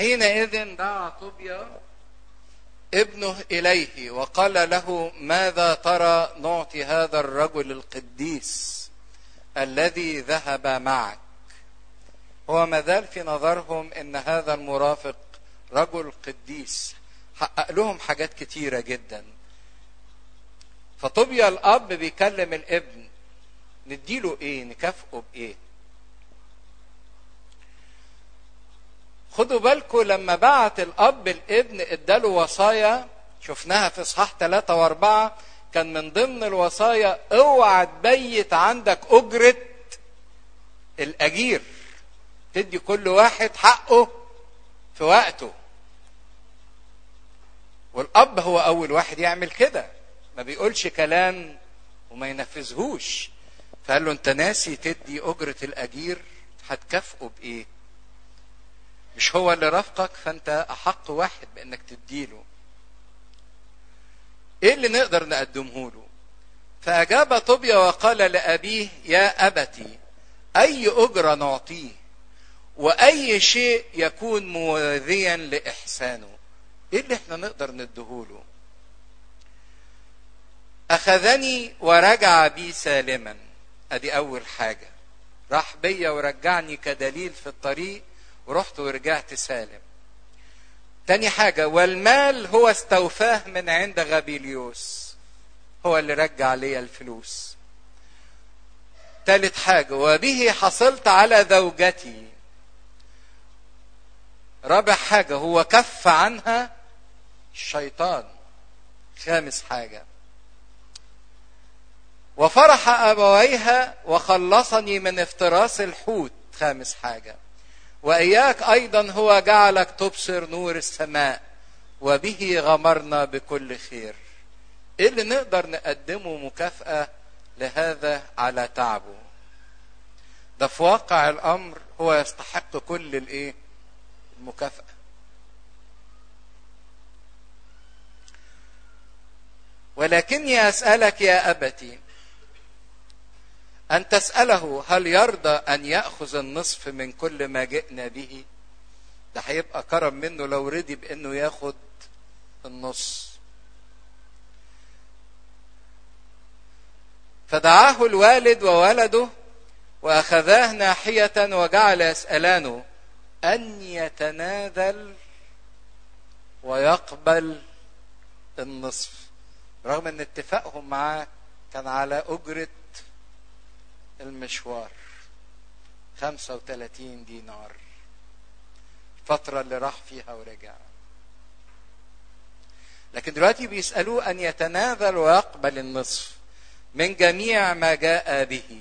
حينئذ دعا طوبيا ابنه اليه وقال له ماذا ترى نعطي هذا الرجل القديس الذي ذهب معك هو ما زال في نظرهم ان هذا المرافق رجل قديس حقق لهم حاجات كتيره جدا فطوبيا الاب بيكلم الابن نديله ايه نكافئه بايه خدوا بالكم لما بعت الاب الابن اداله وصايا شفناها في اصحاح ثلاثة واربعة كان من ضمن الوصايا اوعى تبيت عندك اجرة الاجير تدي كل واحد حقه في وقته والاب هو اول واحد يعمل كده ما بيقولش كلام وما ينفذهوش فقال له انت ناسي تدي اجرة الاجير هتكافئه بايه مش هو اللي رافقك فانت احق واحد بانك تديله ايه اللي نقدر نقدمه له فاجاب طوبيا وقال لابيه يا ابتي اي اجره نعطيه واي شيء يكون موازيا لاحسانه ايه اللي احنا نقدر نديهوله اخذني ورجع بي سالما ادي اول حاجه راح بيا ورجعني كدليل في الطريق ورحت ورجعت سالم تاني حاجة والمال هو استوفاه من عند غابيليوس هو اللي رجع لي الفلوس تالت حاجة وبه حصلت على زوجتي رابع حاجة هو كف عنها الشيطان خامس حاجة وفرح أبويها وخلصني من افتراس الحوت خامس حاجة وإياك أيضا هو جعلك تبصر نور السماء وبه غمرنا بكل خير إيه اللي نقدر نقدمه مكافأة لهذا على تعبه ده في واقع الأمر هو يستحق كل الإيه المكافأة ولكني أسألك يا أبتي أن تسأله هل يرضى أن يأخذ النصف من كل ما جئنا به؟ ده هيبقى كرم منه لو رضي بأنه ياخد النص. فدعاه الوالد وولده وأخذاه ناحية وجعل يسألانه أن يتنازل ويقبل النصف رغم ان اتفاقهم معاه كان على أجرة المشوار 35 دينار الفترة اللي راح فيها ورجع لكن دلوقتي بيسألوه أن يتنازل ويقبل النصف من جميع ما جاء به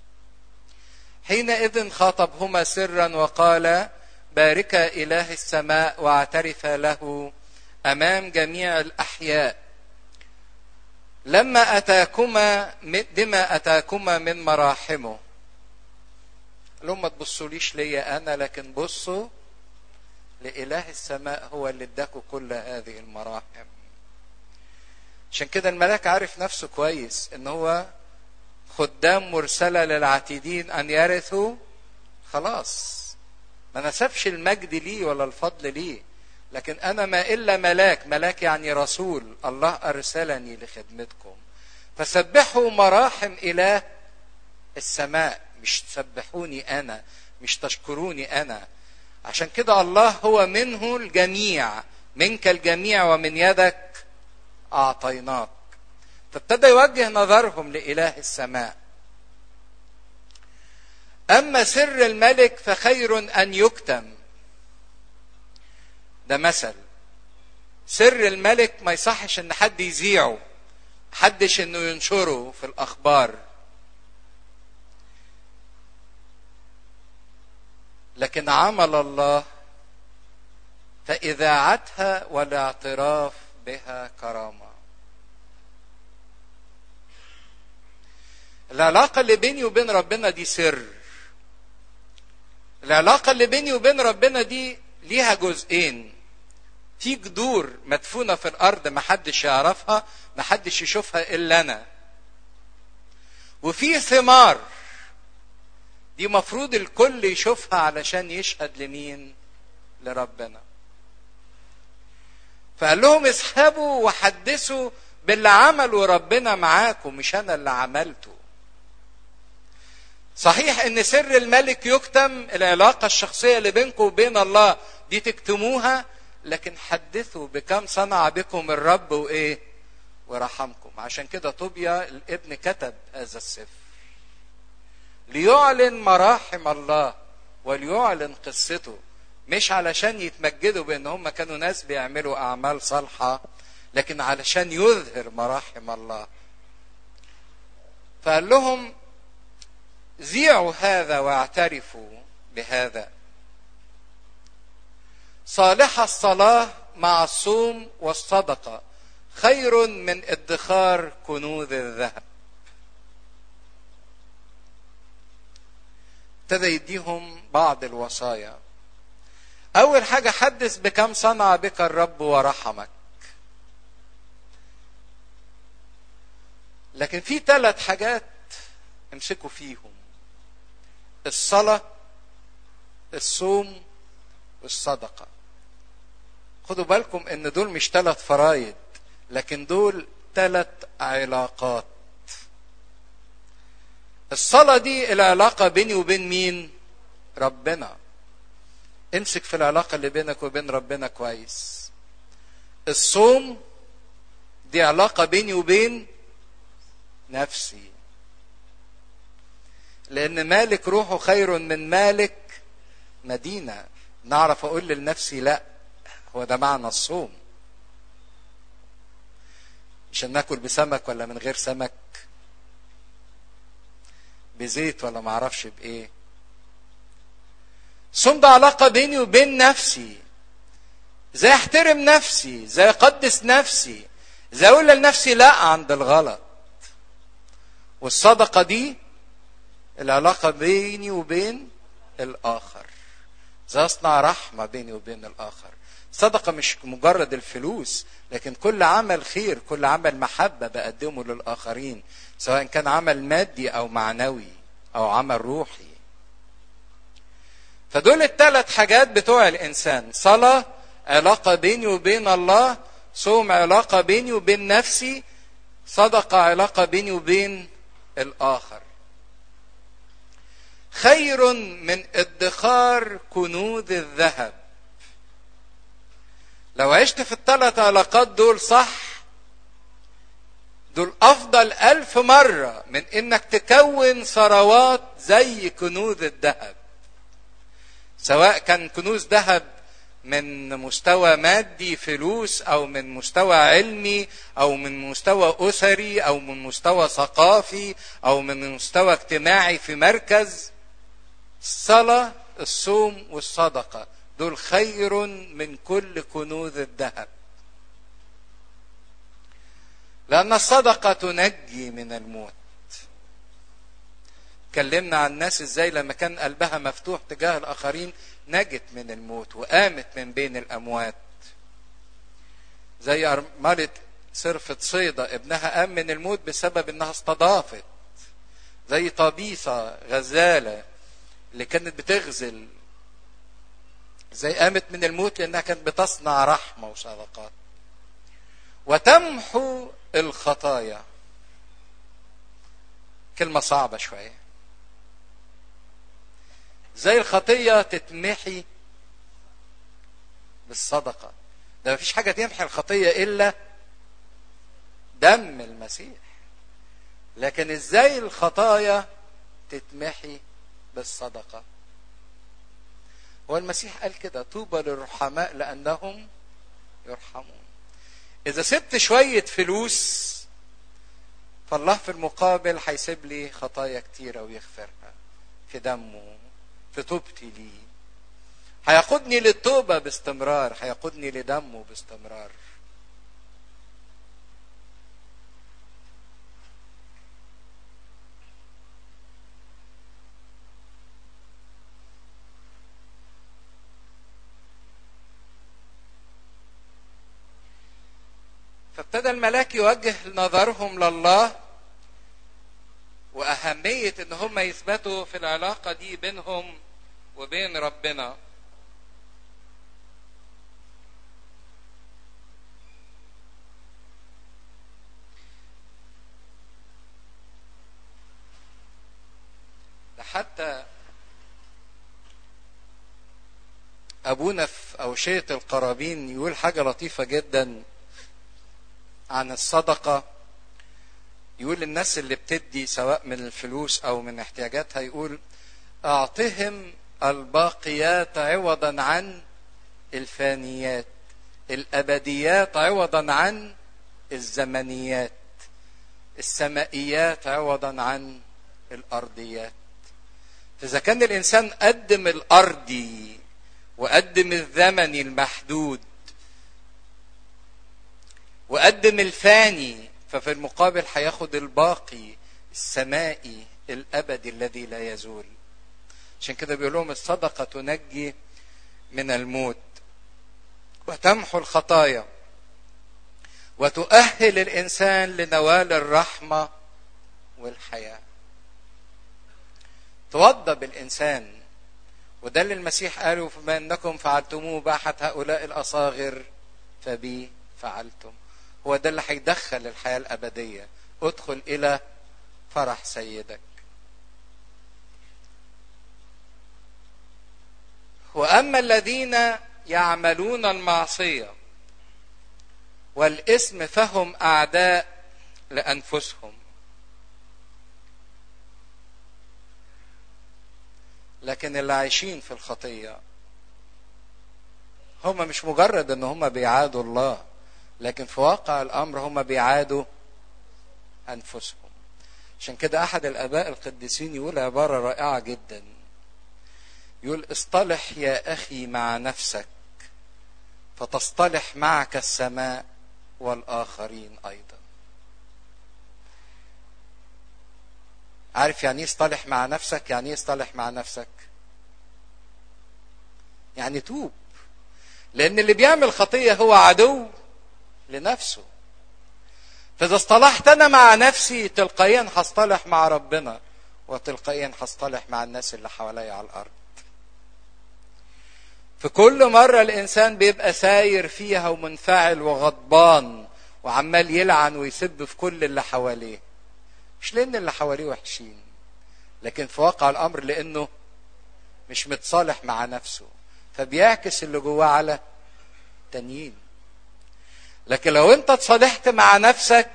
حينئذ خاطبهما سرا وقال باركا إله السماء واعترف له أمام جميع الأحياء لما أتاكما بما أتاكما من مراحمه لهم ما تبصوليش ليا أنا لكن بصوا لإله السماء هو اللي اداكوا كل هذه المراحم عشان كده الملاك عارف نفسه كويس ان هو خدام مرسلة للعتيدين ان يرثوا خلاص ما نسبش المجد ليه ولا الفضل ليه لكن انا ما الا ملاك ملاك يعني رسول الله ارسلني لخدمتكم فسبحوا مراحم اله السماء مش تسبحوني انا مش تشكروني انا عشان كده الله هو منه الجميع منك الجميع ومن يدك اعطيناك فابتدى يوجه نظرهم لاله السماء اما سر الملك فخير ان يكتم ده مثل سر الملك ما يصحش ان حد يذيعه حدش انه ينشره في الاخبار لكن عمل الله فاذاعتها والاعتراف بها كرامه العلاقه اللي بيني وبين ربنا دي سر العلاقه اللي بيني وبين ربنا دي ليها جزئين في جذور مدفونه في الارض محدش يعرفها محدش يشوفها الا انا وفي ثمار دي مفروض الكل يشوفها علشان يشهد لمين لربنا فقال لهم اذهبوا وحدثوا باللي عمله ربنا معاكم مش انا اللي عملته صحيح ان سر الملك يكتم العلاقه الشخصيه اللي بينكم وبين الله دي تكتموها لكن حدثوا بكم صنع بكم الرب وايه ورحمكم عشان كده طوبيا الابن كتب هذا السفر ليعلن مراحم الله وليعلن قصته مش علشان يتمجدوا بان هم كانوا ناس بيعملوا اعمال صالحه لكن علشان يظهر مراحم الله فقال لهم ذيعوا هذا واعترفوا بهذا صالح الصلاه مع الصوم والصدقه خير من ادخار كنوز الذهب ابتدى يديهم بعض الوصايا اول حاجه حدث بكم صنع بك الرب ورحمك لكن في ثلاث حاجات امسكوا فيهم الصلاه الصوم والصدقه خدوا بالكم ان دول مش ثلاث فرايد لكن دول ثلاث علاقات الصلاة دي العلاقة بيني وبين مين؟ ربنا. امسك في العلاقة اللي بينك وبين ربنا كويس. الصوم دي علاقة بيني وبين نفسي. لأن مالك روحه خير من مالك مدينة. نعرف أقول لنفسي لا هو ده معنى الصوم. مش ناكل بسمك ولا من غير سمك بزيت ولا معرفش بايه صوم ده علاقه بيني وبين نفسي ازاي احترم نفسي ازاي اقدس نفسي ازاي اقول لنفسي لا عند الغلط والصدقه دي العلاقه بيني وبين الاخر ازاي اصنع رحمه بيني وبين الاخر صدقه مش مجرد الفلوس لكن كل عمل خير كل عمل محبه بقدمه للاخرين سواء كان عمل مادي او معنوي او عمل روحي فدول الثلاث حاجات بتوع الانسان صلاه علاقه بيني وبين الله صوم علاقه بيني وبين نفسي صدقه علاقه بيني وبين الاخر خير من ادخار كنوز الذهب لو عشت في الثلاث علاقات دول صح دول افضل الف مرة من انك تكون ثروات زي كنوز الذهب سواء كان كنوز ذهب من مستوى مادي فلوس او من مستوى علمي او من مستوى اسري او من مستوى ثقافي او من مستوى اجتماعي في مركز الصلاه الصوم والصدقه دول خير من كل كنوز الذهب لأن الصدقة تنجي من الموت اتكلمنا عن الناس ازاي لما كان قلبها مفتوح تجاه الآخرين نجت من الموت وقامت من بين الأموات زي أرملة صرفة صيدة ابنها قام من الموت بسبب انها استضافت زي طبيصة غزالة اللي كانت بتغزل زي قامت من الموت لانها كانت بتصنع رحمه وصدقات وتمحو الخطايا كلمه صعبه شويه زي الخطيه تتمحي بالصدقه ده مفيش حاجه تمحي الخطيه الا دم المسيح لكن ازاي الخطايا تتمحي بالصدقه هو المسيح قال كده طوبى للرحماء لانهم يرحمون اذا سبت شويه فلوس فالله في المقابل هيسيب لي خطايا كتيره ويغفرها في دمه في توبتي ليه هيقودني للتوبه باستمرار هيقودني لدمه باستمرار فابتدى الملاك يوجه نظرهم لله واهميه ان هم يثبتوا في العلاقه دي بينهم وبين ربنا ابونا في اوشيه القرابين يقول حاجه لطيفه جدا عن الصدقه يقول الناس اللي بتدي سواء من الفلوس او من احتياجاتها يقول اعطهم الباقيات عوضا عن الفانيات الابديات عوضا عن الزمنيات السمائيات عوضا عن الارضيات فاذا كان الانسان قدم الارضي وقدم الزمني المحدود وقدم الفاني ففي المقابل هياخد الباقي السمائي الابدي الذي لا يزول عشان كده بيقول لهم الصدقه تنجي من الموت وتمحو الخطايا وتؤهل الانسان لنوال الرحمه والحياه توضب الانسان وده اللي المسيح قاله فما انكم فعلتموه باحة هؤلاء الاصاغر فبي فعلتم هو ده اللي هيدخل الحياه الابديه ادخل الى فرح سيدك واما الذين يعملون المعصيه والاثم فهم اعداء لانفسهم لكن اللي عايشين في الخطيه هم مش مجرد ان هم بيعادوا الله لكن في واقع الامر هم بيعادوا انفسهم عشان كده احد الاباء القديسين يقول عباره رائعه جدا يقول اصطلح يا اخي مع نفسك فتصطلح معك السماء والاخرين ايضا عارف يعني ايه اصطلح مع نفسك يعني ايه اصطلح مع نفسك يعني توب لان اللي بيعمل خطيه هو عدو لنفسه فاذا اصطلحت انا مع نفسي تلقائيا هصطلح مع ربنا وتلقائيا هصطلح مع الناس اللي حواليا على الارض في كل مرة الإنسان بيبقى ساير فيها ومنفعل وغضبان وعمال يلعن ويسب في كل اللي حواليه مش لأن اللي حواليه وحشين لكن في واقع الأمر لأنه مش متصالح مع نفسه فبيعكس اللي جواه على تانيين لكن لو انت اتصالحت مع نفسك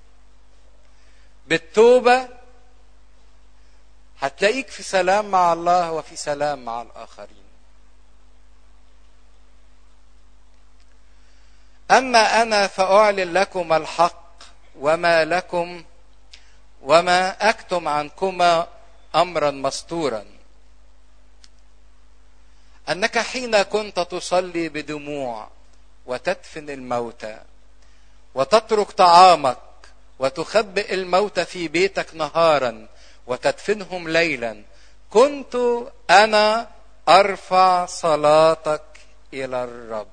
بالتوبة هتلاقيك في سلام مع الله وفي سلام مع الآخرين اما انا فاعلن لكم الحق وما لكم وما اكتم عنكما امرا مستورا انك حين كنت تصلي بدموع وتدفن الموتى وتترك طعامك وتخبئ الموتى في بيتك نهارا وتدفنهم ليلا كنت انا ارفع صلاتك الى الرب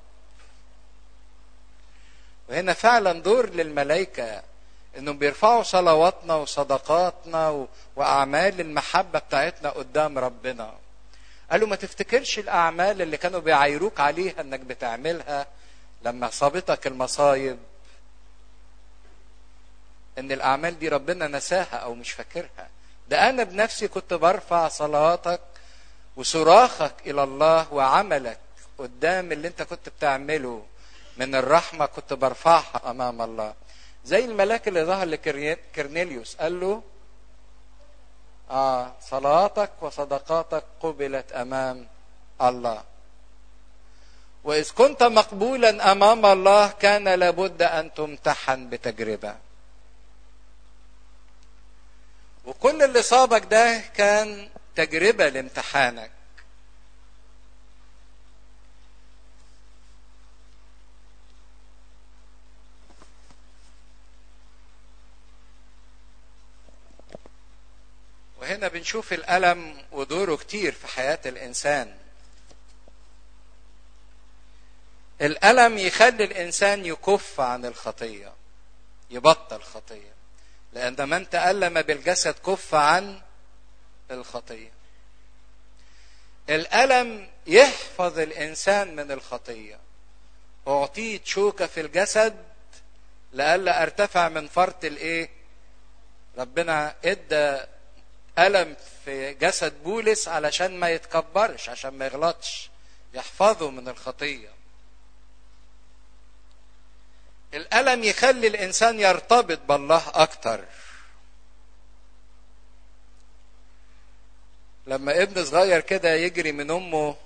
وهنا فعلا دور للملائكة انهم بيرفعوا صلواتنا وصدقاتنا واعمال المحبة بتاعتنا قدام ربنا قالوا ما تفتكرش الاعمال اللي كانوا بيعايروك عليها انك بتعملها لما صابتك المصايب ان الاعمال دي ربنا نساها او مش فاكرها ده انا بنفسي كنت برفع صلواتك وصراخك الى الله وعملك قدام اللي انت كنت بتعمله من الرحمة كنت برفعها أمام الله زي الملاك اللي ظهر لكرنيليوس قال له آه صلاتك وصدقاتك قبلت أمام الله وإذ كنت مقبولا أمام الله كان لابد أن تمتحن بتجربة وكل اللي صابك ده كان تجربة لامتحانك وهنا بنشوف الألم ودوره كتير في حياة الإنسان الألم يخلي الإنسان يكف عن الخطية يبطل خطية لأن من تألم بالجسد كف عن الخطية الألم يحفظ الإنسان من الخطية أعطيت شوكة في الجسد لئلا أرتفع من فرط الإيه ربنا ادى ألم في جسد بولس علشان ما يتكبرش عشان ما يغلطش يحفظه من الخطيه الالم يخلي الانسان يرتبط بالله اكتر لما ابن صغير كده يجري من امه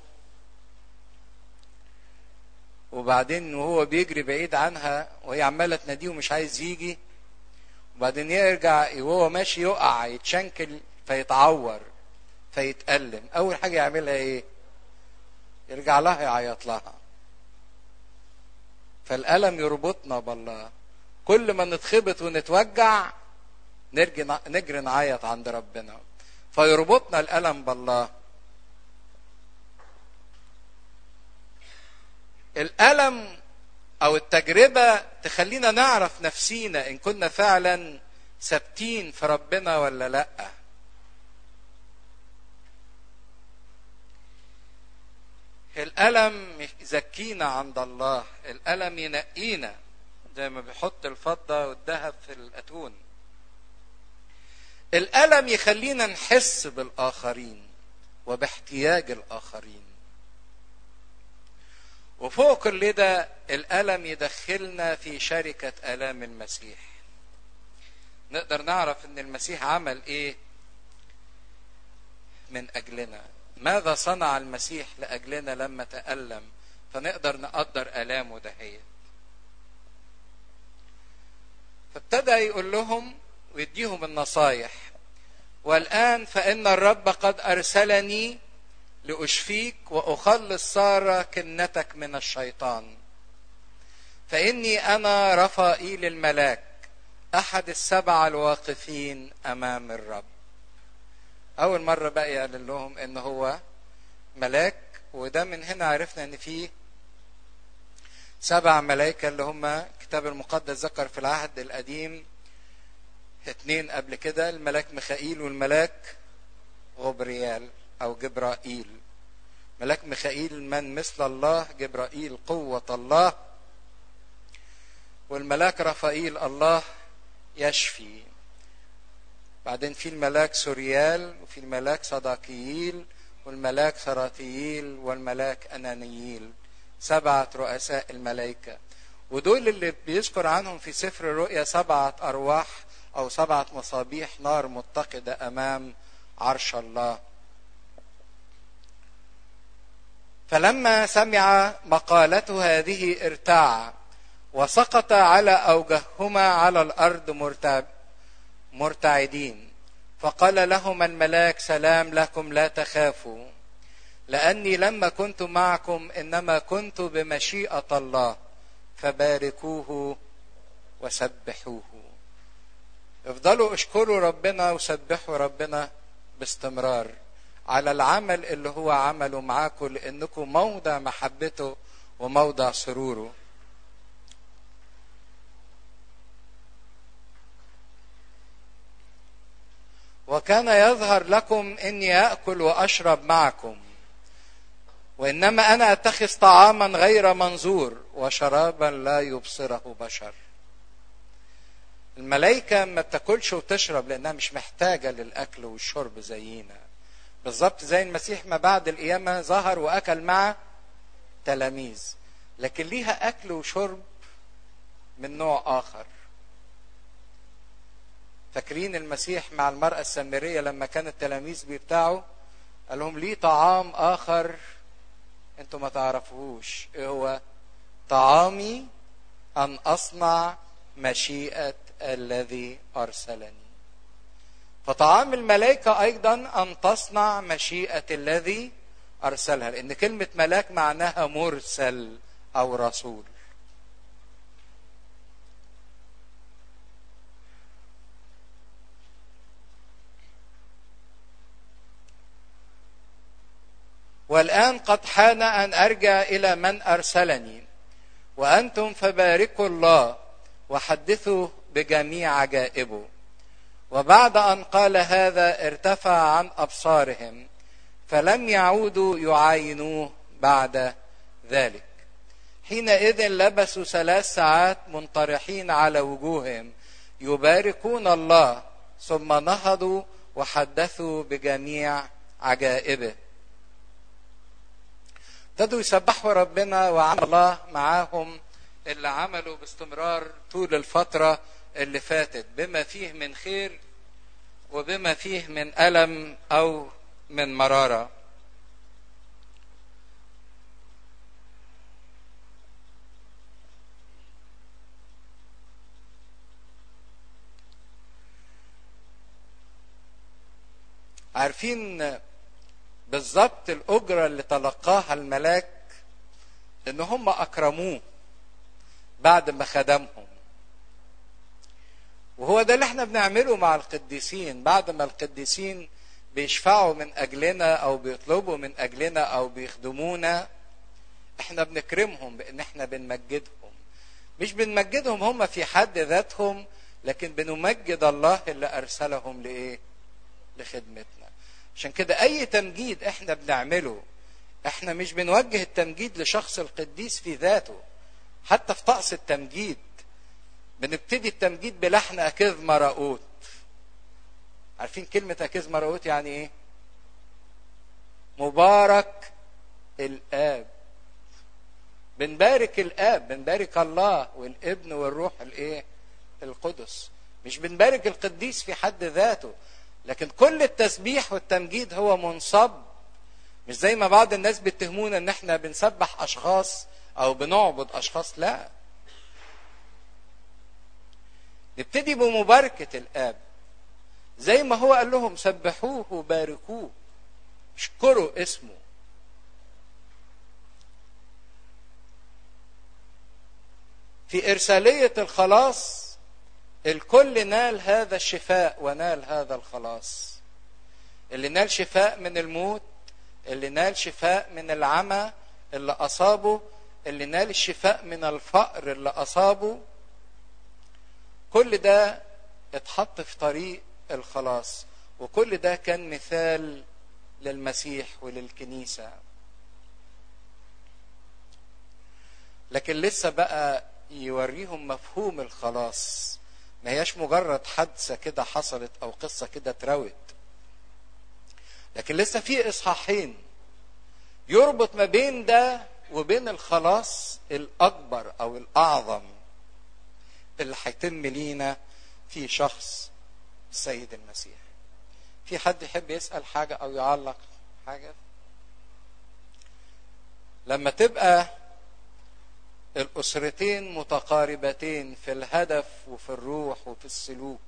وبعدين وهو بيجري بعيد عنها وهي عماله تناديه ومش عايز يجي وبعدين يرجع وهو ماشي يقع يتشنكل فيتعور فيتألم اول حاجه يعملها ايه يرجع لها يعيط لها فالألم يربطنا بالله كل ما نتخبط ونتوجع نرجي نجري نعيط عند ربنا فيربطنا الألم بالله الألم أو التجربة تخلينا نعرف نفسينا إن كنا فعلا ثابتين في ربنا ولا لأ الألم يزكينا عند الله الألم ينقينا زي ما بيحط الفضة والذهب في الأتون الألم يخلينا نحس بالآخرين وباحتياج الآخرين وفوق كل ده الألم يدخلنا في شركة آلام المسيح نقدر نعرف ان المسيح عمل ايه من اجلنا ماذا صنع المسيح لاجلنا لما تالم فنقدر نقدر الامه دهيت فابتدى يقول لهم ويديهم النصايح والان فان الرب قد ارسلني لاشفيك واخلص ساره كنتك من الشيطان فاني انا رفائيل الملاك احد السبعه الواقفين امام الرب اول مره بقى يقول لهم ان هو ملاك وده من هنا عرفنا ان في سبع ملائكه اللي هم الكتاب المقدس ذكر في العهد القديم اتنين قبل كده الملاك ميخائيل والملاك غبريال او جبرائيل ملاك ميخائيل من مثل الله جبرائيل قوه الله والملاك رفائيل الله يشفي بعدين في الملاك سوريال وفي الملاك صداقييل والملاك سراتييل والملاك أنانييل سبعة رؤساء الملائكة ودول اللي بيذكر عنهم في سفر الرؤيا سبعة أرواح أو سبعة مصابيح نار متقدة أمام عرش الله فلما سمع مقالته هذه ارتاع وسقط على أوجههما على الأرض مرتعب مرتعدين فقال لهما الملاك سلام لكم لا تخافوا لاني لما كنت معكم انما كنت بمشيئه الله فباركوه وسبحوه افضلوا اشكروا ربنا وسبحوا ربنا باستمرار على العمل اللي هو عمله معاكم لانكم موضع محبته وموضع سروره وكان يظهر لكم اني اكل واشرب معكم وانما انا اتخذ طعاما غير منظور وشرابا لا يبصره بشر الملائكه ما بتاكلش وتشرب لانها مش محتاجه للاكل والشرب زينا بالظبط زي المسيح ما بعد القيامه ظهر واكل مع تلاميذ لكن ليها اكل وشرب من نوع اخر فاكرين المسيح مع المرأة السامرية لما كان التلاميذ بيرتاعوا قال لهم ليه طعام آخر انتوا ما تعرفوهوش ايه هو طعامي أن أصنع مشيئة الذي أرسلني فطعام الملائكة أيضا أن تصنع مشيئة الذي أرسلها لأن كلمة ملاك معناها مرسل أو رسول والآن قد حان أن أرجع إلى من أرسلني وأنتم فباركوا الله وحدثوا بجميع عجائبه وبعد أن قال هذا ارتفع عن أبصارهم فلم يعودوا يعاينوه بعد ذلك حينئذ لبسوا ثلاث ساعات منطرحين على وجوههم يباركون الله ثم نهضوا وحدثوا بجميع عجائبه ابتدوا يسبحوا ربنا وعمل الله معاهم اللي عملوا باستمرار طول الفترة اللي فاتت بما فيه من خير وبما فيه من ألم أو من مرارة عارفين بالظبط الأجرة اللي تلقاها الملاك إن هم أكرموه بعد ما خدمهم وهو ده اللي احنا بنعمله مع القديسين بعد ما القديسين بيشفعوا من أجلنا أو بيطلبوا من أجلنا أو بيخدمونا احنا بنكرمهم بأن احنا بنمجدهم مش بنمجدهم هم في حد ذاتهم لكن بنمجد الله اللي أرسلهم لإيه؟ لخدمتنا عشان كده اي تمجيد احنا بنعمله احنا مش بنوجه التمجيد لشخص القديس في ذاته حتى في طقس التمجيد بنبتدي التمجيد بلحن اكذ مراؤوت عارفين كلمة اكذ مراؤوت يعني ايه مبارك الاب بنبارك الاب بنبارك الله والابن والروح الايه القدس مش بنبارك القديس في حد ذاته لكن كل التسبيح والتمجيد هو منصب مش زي ما بعض الناس بيتهمونا ان احنا بنسبح اشخاص او بنعبد اشخاص لا نبتدي بمباركة الاب زي ما هو قال لهم سبحوه وباركوه اشكروا اسمه في ارساليه الخلاص الكل نال هذا الشفاء ونال هذا الخلاص اللي نال شفاء من الموت اللي نال شفاء من العمى اللي اصابه اللي نال الشفاء من الفقر اللي اصابه كل ده اتحط في طريق الخلاص وكل ده كان مثال للمسيح وللكنيسه لكن لسه بقى يوريهم مفهوم الخلاص ما هياش مجرد حادثه كده حصلت او قصه كده اتروت لكن لسه في اصحاحين يربط ما بين ده وبين الخلاص الاكبر او الاعظم اللي هيتم لينا في شخص السيد المسيح في حد يحب يسال حاجه او يعلق حاجه لما تبقى الاسرتين متقاربتين في الهدف وفي الروح وفي السلوك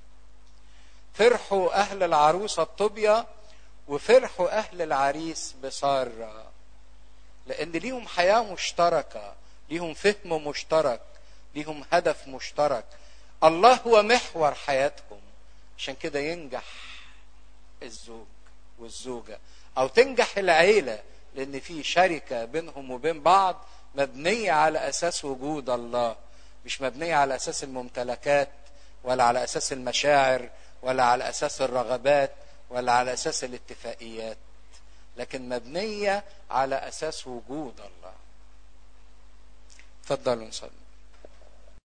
فرحوا اهل العروسه الطوبيا وفرحوا اهل العريس بساره لان ليهم حياه مشتركه ليهم فهم مشترك ليهم هدف مشترك الله هو محور حياتهم عشان كده ينجح الزوج والزوجه او تنجح العيله لان في شركه بينهم وبين بعض مبنيه على اساس وجود الله مش مبنيه على اساس الممتلكات ولا على اساس المشاعر ولا على اساس الرغبات ولا على اساس الاتفاقيات لكن مبنيه على اساس وجود الله تفضلوا نصلي